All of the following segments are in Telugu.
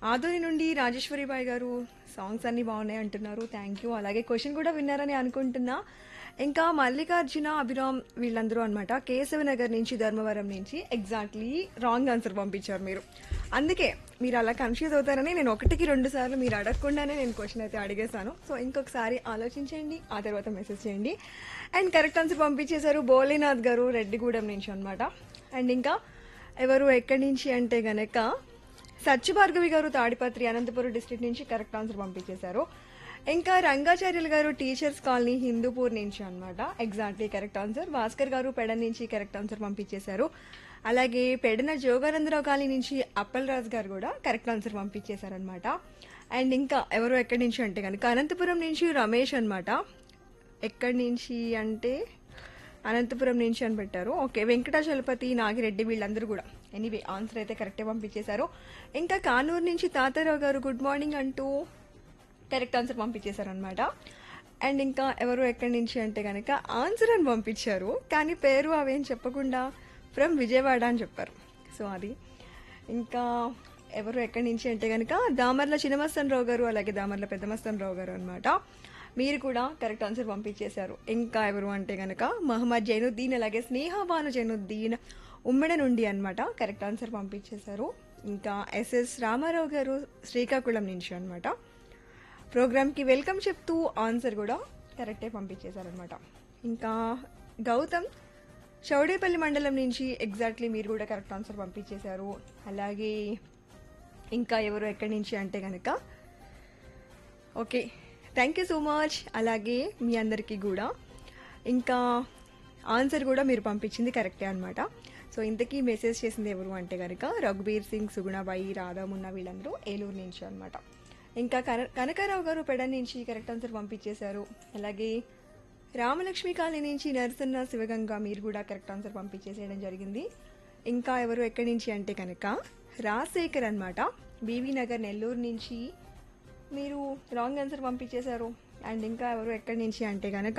ఆదోని నుండి రాజేశ్వరి బాయ్ గారు సాంగ్స్ అన్ని బాగున్నాయి అంటున్నారు థ్యాంక్ యూ అలాగే క్వశ్చన్ కూడా విన్నారని అనుకుంటున్నా ఇంకా మల్లికార్జున అభిరామ్ వీళ్ళందరూ అనమాట కేశవనగర్ నుంచి ధర్మవరం నుంచి ఎగ్జాక్ట్లీ రాంగ్ ఆన్సర్ పంపించారు మీరు అందుకే మీరు అలా కన్ఫ్యూజ్ అవుతారని నేను ఒకటికి రెండు సార్లు మీరు అడగకుండానే నేను క్వశ్చన్ అయితే అడిగేశాను సో ఇంకొకసారి ఆలోచించండి ఆ తర్వాత మెసేజ్ చేయండి అండ్ కరెక్ట్ ఆన్సర్ పంపించేశారు భోలేనాథ్ గారు రెడ్డిగూడెం నుంచి అనమాట అండ్ ఇంకా ఎవరు ఎక్కడి నుంచి అంటే గనక సత్యభార్గవి గారు తాడిపత్రి అనంతపురం డిస్ట్రిక్ట్ నుంచి కరెక్ట్ ఆన్సర్ పంపించేశారు ఇంకా రంగాచార్యులు గారు టీచర్స్ కాలనీ హిందూపూర్ నుంచి అన్నమాట ఎగ్జాక్ట్లీ కరెక్ట్ ఆన్సర్ భాస్కర్ గారు పెడ నుంచి కరెక్ట్ ఆన్సర్ పంపించేశారు అలాగే పెడన జోగానందరావు కాలనీ నుంచి అప్పలరాజు గారు కూడా కరెక్ట్ ఆన్సర్ పంపించేశారనమాట అండ్ ఇంకా ఎవరు ఎక్కడి నుంచి అంటే కనుక అనంతపురం నుంచి రమేష్ అన్నమాట ఎక్కడి నుంచి అంటే అనంతపురం నుంచి అని పెట్టారు ఓకే వెంకటాచలపతి నాగిరెడ్డి వీళ్ళందరూ కూడా ఎనీవే ఆన్సర్ అయితే కరెక్టే పంపించేశారు ఇంకా కానూరు నుంచి తాతారావు గారు గుడ్ మార్నింగ్ అంటూ కరెక్ట్ ఆన్సర్ పంపించేశారనమాట అండ్ ఇంకా ఎవరు ఎక్కడి నుంచి అంటే కనుక ఆన్సర్ అని పంపించారు కానీ పేరు అవేం చెప్పకుండా ఫ్రమ్ విజయవాడ అని చెప్పారు సో అది ఇంకా ఎవరు ఎక్కడి నుంచి అంటే కనుక దామర్ల చిన్నమస్తన్ రావు గారు అలాగే దామర్ల పెద్దమస్తన్ రావు గారు అనమాట మీరు కూడా కరెక్ట్ ఆన్సర్ పంపించేశారు ఇంకా ఎవరు అంటే కనుక మహమ్మద్ జైనుద్దీన్ అలాగే స్నేహబాను జైనుద్దీన్ ఉమ్మెడ నుండి అనమాట కరెక్ట్ ఆన్సర్ పంపించేశారు ఇంకా ఎస్ఎస్ రామారావు గారు శ్రీకాకుళం నుంచి అనమాట ప్రోగ్రామ్కి వెల్కమ్ చెప్తూ ఆన్సర్ కూడా కరెక్టే పంపించేశారనమాట ఇంకా గౌతమ్ చౌడేపల్లి మండలం నుంచి ఎగ్జాక్ట్లీ మీరు కూడా కరెక్ట్ ఆన్సర్ పంపించేశారు అలాగే ఇంకా ఎవరు ఎక్కడి నుంచి అంటే కనుక okay thank you so much అలాగే మీ అందరికీ కూడా ఇంకా ఆన్సర్ కూడా మీరు పంపించింది కరెక్టే అనమాట సో ఇంతకీ మెసేజ్ చేసింది ఎవరు అంటే కనుక రఘుబీర్ సింగ్ సుగుణబాయి రాధామున్న వీళ్ళందరూ ఏలూరు నుంచి అనమాట ఇంకా కన కనకారావు గారు పెడ నుంచి కరెక్ట్ ఆన్సర్ పంపించేశారు అలాగే రామలక్ష్మి కాలనీ నుంచి నరసన్న శివగంగ మీరు కూడా కరెక్ట్ ఆన్సర్ పంపించేసేయడం జరిగింది ఇంకా ఎవరు ఎక్కడి నుంచి అంటే కనుక రాజశేఖర్ అనమాట బీవీ నగర్ నెల్లూరు నుంచి మీరు రాంగ్ ఆన్సర్ పంపించేశారు అండ్ ఇంకా ఎవరు ఎక్కడి నుంచి అంటే కనుక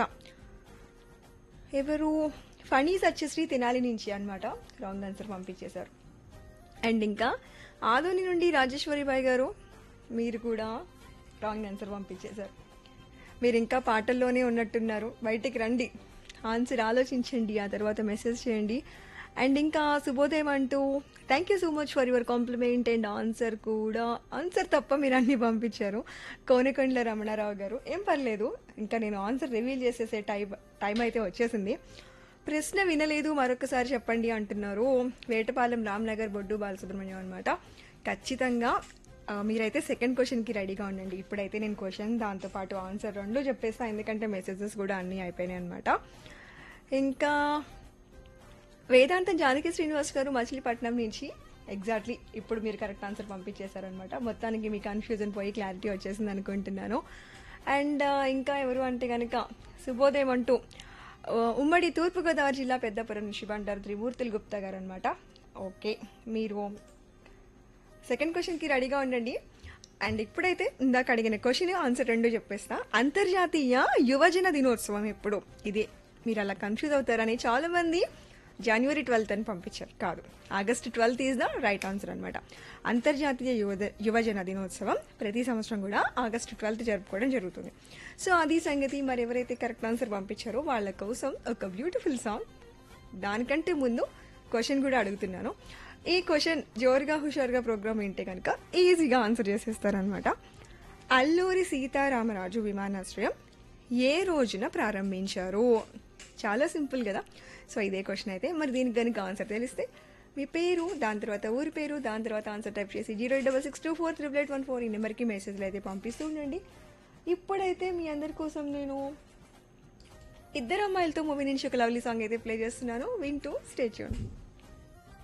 ఎవరు ఫణీ సత్యశ్రీ తినాలి నుంచి అనమాట రాంగ్ ఆన్సర్ పంపించేశారు అండ్ ఇంకా ఆదోని నుండి రాజేశ్వరి బాయ్ గారు మీరు కూడా రాంగ్ ఆన్సర్ పంపించేశారు మీరు ఇంకా పాటల్లోనే ఉన్నట్టున్నారు బయటికి రండి ఆన్సర్ ఆలోచించండి ఆ తర్వాత మెసేజ్ చేయండి అండ్ ఇంకా శుభోదయం అంటూ thank you so much for your compliment and answer కూడా ఆన్సర్ తప్ప మీరు అన్ని పంపించారు కోనకొండల రమణారావు గారు ఏం పర్లేదు ఇంకా నేను ఆన్సర్ రివీల్ చేసేసే టైం టైం అయితే వచ్చేసింది ప్రశ్న వినలేదు మరొకసారి చెప్పండి అంటున్నారు వేటపాలెం రామ్నగర్ బొడ్డు బాలసుబ్రహ్మణ్యం అనమాట ఖచ్చితంగా ఆ, మీరైతే సెకండ్ క్వశ్చన్కి రెడీగా ఉండండి ఇప్పుడైతే నేను క్వశ్చన్ దాంతోపాటు ఆన్సర్ రెండు చెప్పేస్తా ఎందుకంటే మెసేజెస్ కూడా అన్నీ అయిపోయినాయి అనమాట ఇంకా వేదాంతం జానకి శ్రీనివాస్ గారు మచిలీపట్నం నుంచి ఎగ్జాక్ట్లీ ఇప్పుడు మీరు కరెక్ట్ ఆన్సర్ పంపించేశారనమాట మొత్తానికి మీ కన్ఫ్యూజన్ పోయి క్లారిటీ వచ్చేసింది అనుకుంటున్నాను అండ్ ఇంకా ఎవరు అంటే కనుక శుభోదయం అంటూ ఆ, ఉమ్మడి తూర్పుగోదావరి జిల్లా పెద్దపురం నుంచి బండారు త్రిమూర్తులు గుప్తా గారు అనమాట ఓకే మీరు సెకండ్ క్వశ్చన్కి రెడీగా ఉండండి అండ్ ఇప్పుడైతే ఇందాక అడిగిన క్వశ్చన్ ఆన్సర్ రెండు చెప్పేస్తా అంతర్జాతీయ యువజన దినోత్సవం ఎప్పుడు ఇదే మీరు అలా కన్ఫ్యూజ్ అవుతారని చాలా మంది జనవరి ట్వెల్త్ అని పంపించారు కాదు August twelfth is the right answer అనమాట అంతర్జాతీయ యువద యువజన దినోత్సవం ప్రతి సంవత్సరం కూడా ఆగస్ట్ ట్వెల్త్ జరుపుకోవడం జరుగుతుంది సో అది సంగతి మరి ఎవరైతే కరెక్ట్ ఆన్సర్ పంపించారో వాళ్ళ కోసం ఒక బ్యూటిఫుల్ సాంగ్ దానికంటే ముందు క్వశ్చన్ కూడా అడుగుతున్నాను ఈ క్వశ్చన్ జోరుగా హుషారుగా ప్రోగ్రామ్ ఏంటే కనుక ఈజీగా ఆన్సర్ చేసేస్తారనమాట అల్లూరి సీతారామరాజు విమానాశ్రయం ఏ రోజున ప్రారంభించారు చాలా సింపుల్ కదా సో ఇదే క్వశ్చన్ అయితే మరి దీనికి కనుక ఆన్సర్ తెలిస్తే మీ పేరు దాని తర్వాత ఊరి పేరు దాని తర్వాత ఆన్సర్ టైప్ చేసి zero eight double six two four triple eight one four ఈ నెంబర్కి మెసేజ్లు అయితే పంపిస్తూ ఉండండి ఇప్పుడైతే మీ అందరి కోసం నేను ఇద్దరు అమ్మాయిలతో మూవీ నుంచి ఒక లవ్లీ సాంగ్ అయితే ప్లే చేస్తున్నాను వింటూ స్టే చూడండి